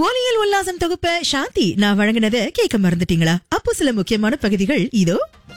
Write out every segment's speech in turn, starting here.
ஒலியல் உல்லாசம் தொகுப்ப சாந்தி நான் வழங்கினத கேட்க மறந்துட்டீங்களா அப்போ சில முக்கியமான பகுதிகள் இதோ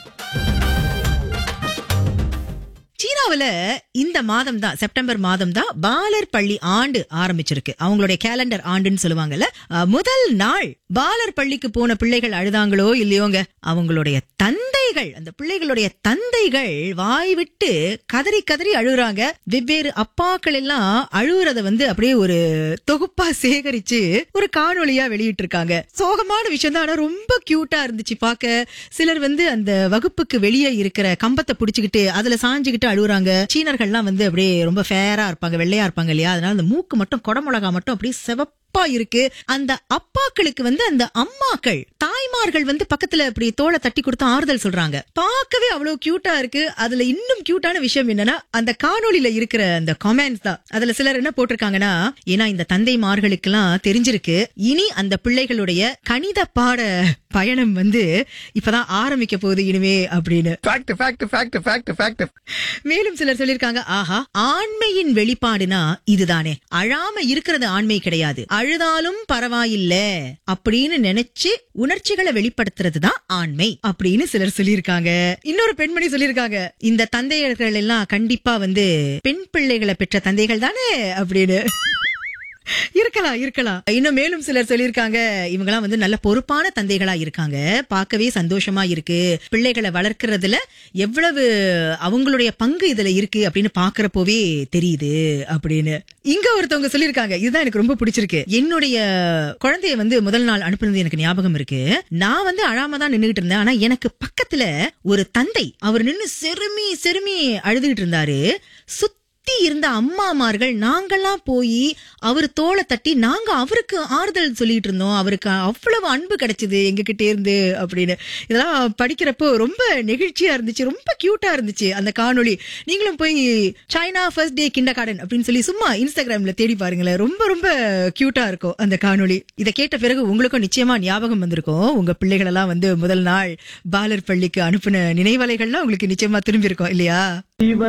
சீனாவுல இந்த மாதம் தான் செப்டம்பர் மாதம் தான் பாலர் பள்ளி ஆண்டு ஆரம்பிச்சிருக்கு அவங்களுடைய கேலண்டர் ஆண்டுன்னு சொல்லுவாங்கல்ல அஹ், முதல் நாள் பாலர் பள்ளிக்கு போன பிள்ளைகள் அழுதாங்களோ இல்லையோங்க அவங்களுடைய தந்தைகள் அந்த பிள்ளைகளுடைய தந்தைகள் வாய் விட்டு கதறி கதறி அழுகுறாங்க வெவ்வேறு அப்பாக்கள் எல்லாம் அழுகுறத வந்து அப்படியே ஒரு தொகுப்பா சேகரிச்சு ஒரு காணொளியா வெளியிட்டு இருக்காங்க சோகமான விஷயம் தான் ஆனா ரொம்ப கியூட்டா இருந்துச்சு பார்க்க சிலர் வந்து அந்த வகுப்புக்கு வெளியே இருக்கிற கம்பத்தை புடிச்சுக்கிட்டு அதுல சாஞ்சுக்கிட்டு அழுகுறாங்க சீனர்கள்லாம் வந்து அப்படியே ரொம்ப ஃபேரா இருப்பாங்க வெள்ளையா இருப்பாங்க இல்லையா அதனால அந்த மூக்கு மட்டும் குடமிளகா மட்டும் அப்படியே சிவப்பா இருக்கு அந்த அப்பாக்களுக்கு வந்து அந்த அம்மாக்கள் தாய்மார்கள் வந்து பக்கத்துல அப்படி தோலை தட்டி கொடுத்து ஆறுதல் சொல்றாங்க பார்க்கவே அவ்வளவு கியூட்டா இருக்கு அதுல இன்னும் கியூட்டான விஷயம் என்னன்னா அந்த காணொளியில இருக்கிற அந்த கமெண்ட்ஸ் தான் அதுல சிலர் என்ன போட்டிருக்காங்கன்னா ஏன்னா இந்த தந்தைமார்களுக்கெல்லாம் தெரிஞ்சிருக்கு இனி அந்த பிள்ளைகளுடைய கணித பாட பயணம் வந்து இப்பதான் ஆரம்பிக்க போகுது இனிமே அப்படின்னு fact fact fact fact fact மேலும் சிலர் சொல்லிருக்காங்க ஆஹா ஆண்மையின் வெளிப்பாடுனா இதுதானே அழாம இருக்கிறது ஆண்மை கிடையாது அழுதாலும் பரவாயில்ல அப்படின்னு நினைச்சு உணர்ச்சிகளை வெளிப்படுத்துறது தான் ஆண்மை அப்படின்னு சிலர் சொல்லியிருக்காங்க இன்னொரு பெண்மணி சொல்லியிருக்காங்க இந்த தந்தையர்கள் எல்லாம் கண்டிப்பா வந்து பெண் பிள்ளைகளை பெற்ற தந்தைகள் தானே அப்படின்னு இருக்கலாம் இருக்கலாம் இன்னும் மேலும் சிலர் சொல்லியிருக்காங்க இவங்கெல்லாம் வந்து நல்ல பொறுப்பான தந்தைகளா இருக்காங்க பார்க்கவே சந்தோஷமா இருக்கு பிள்ளைகளை வளர்க்கறதுல எவ்வளவு அவங்களுடைய பங்கு இதுல இருக்கு அப்படின்னு பாக்குறப்போவே தெரியுது அப்படின்னு இங்க ஒருத்தவங்க சொல்லியிருக்காங்க இதுதான் எனக்கு ரொம்ப பிடிச்சிருக்கு என்னுடைய குழந்தைய வந்து முதல் நாள் அனுப்புனது எனக்கு ஞாபகம் இருக்கு நான் வந்து அழாம தான் நின்னுகிட்டு இருந்தேன் ஆனா எனக்கு பக்கத்துல ஒரு தந்தை அவர் நின்னு செருமி செருமி அழுதுகிட்டு இருந்தாரு சுத்தி இருந்த அம்மாமார்கள் நாங்கெல்லாம் போய் அவர் தோலை தட்டி நாங்க அவருக்கு ஆறுதல் சொல்லிட்டு இருந்தோம் அவருக்கு அவ்வளவு அன்பு கிடைச்சது எங்க கிட்ட இருந்து அப்படின்னு இதெல்லாம் படிக்கிறப்போ ரொம்ப நெகிழ்ச்சியா இருந்துச்சு ரொம்ப கியூட்டா இருந்துச்சு அந்த காணொளி நீங்களும் போய் சைனா ஃபர்ஸ்ட் டே கிண்ட கார்டன் அப்படின்னு சொல்லி சும்மா இன்ஸ்டாகிராம்ல தேடி பாருங்களேன் ரொம்ப ரொம்ப கியூட்டா இருக்கும் அந்த காணொளி இதை கேட்ட பிறகு உங்களுக்கும் நிச்சயமா ஞாபகம் வந்திருக்கும் உங்க பிள்ளைகள் எல்லாம் வந்து முதல் நாள் பாலர் பள்ளிக்கு அனுப்பின நினைவலைகள்லாம் உங்களுக்கு நிச்சயமா திரும்பி இருக்கும் இல்லையா